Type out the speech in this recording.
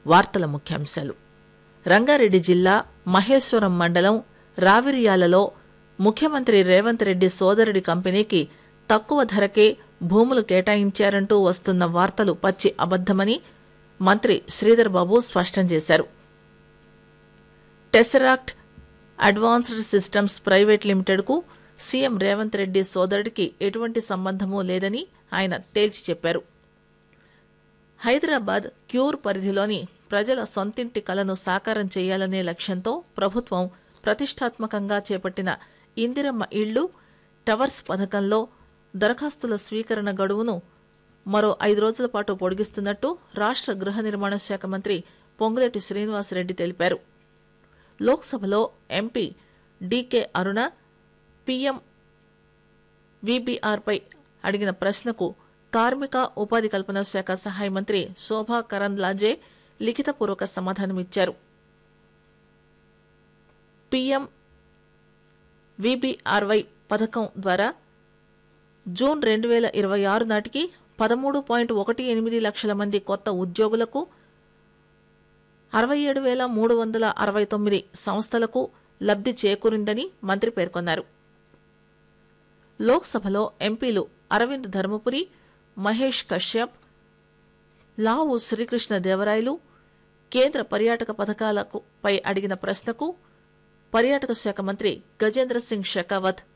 వార్తల ముఖ్యాంశాలు రంగారెడ్డి జిల్లా మహేశ్వరం మండలం రావిర్యాలలో ముఖ్యమంత్రి రేవంత్ రెడ్డి సోదరుడి కంపెనీకి తక్కువ ధరకే భూములు కేటాయించారంటూ వస్తున్న వార్తలు పచ్చి అబద్దమని మంత్రి శ్రీధర్ బాబు స్పష్టం చేశారు టెసరాక్ట్ అడ్వాన్స్డ్ సిస్టమ్స్ ప్రైవేట్ లిమిటెడ్కు సీఎం రేవంత్ రెడ్డి సోదరుడికి ఎటువంటి సంబంధమూ లేదని ఆయన తేల్చి చెప్పారు హైదరాబాద్ క్యూర్ పరిధిలోని ప్రజల సొంతింటి కలను సాకారం చేయాలనే లక్ష్యంతో ప్రభుత్వం ప్రతిష్టాత్మకంగా చేపట్టిన ఇందిరమ్మ ఇళ్లు టవర్స్ పథకంలో దరఖాస్తుల స్వీకరణ గడువును మరో ఐదు రోజుల పాటు పొడిగిస్తున్నట్టు రాష్ట్ర గృహ నిర్మాణ శాఖ మంత్రి పొంగులేటి శ్రీనివాసరెడ్డి తెలిపారు లోక్సభలో ఎంపీ డీకే అరుణ పీఎం వీబీఆర్పై అడిగిన ప్రశ్నకు కార్మిక ఉపాధి కల్పన శాఖ సహాయ మంత్రి శోభా కరంద్లాజే లిఖితపూర్వక సమాధానమిచ్చారు పీఎం వీబీఆర్వై పథకం ద్వారా జూన్ రెండు వేల ఇరవై ఆరు నాటికి పదమూడు పాయింట్ ఒకటి ఎనిమిది లక్షల మంది కొత్త ఉద్యోగులకు అరవై ఏడు వేల మూడు వందల అరవై తొమ్మిది సంస్థలకు లబ్ధి చేకూరిందని మంత్రి పేర్కొన్నారు లోక్సభలో ఎంపీలు అరవింద్ ధర్మపురి మహేష్ కశ్యప్ లావు శ్రీకృష్ణ దేవరాయలు కేంద్ర పర్యాటక పథకాలకు పై అడిగిన ప్రశ్నకు పర్యాటక శాఖ మంత్రి గజేంద్ర సింగ్ షెకావత్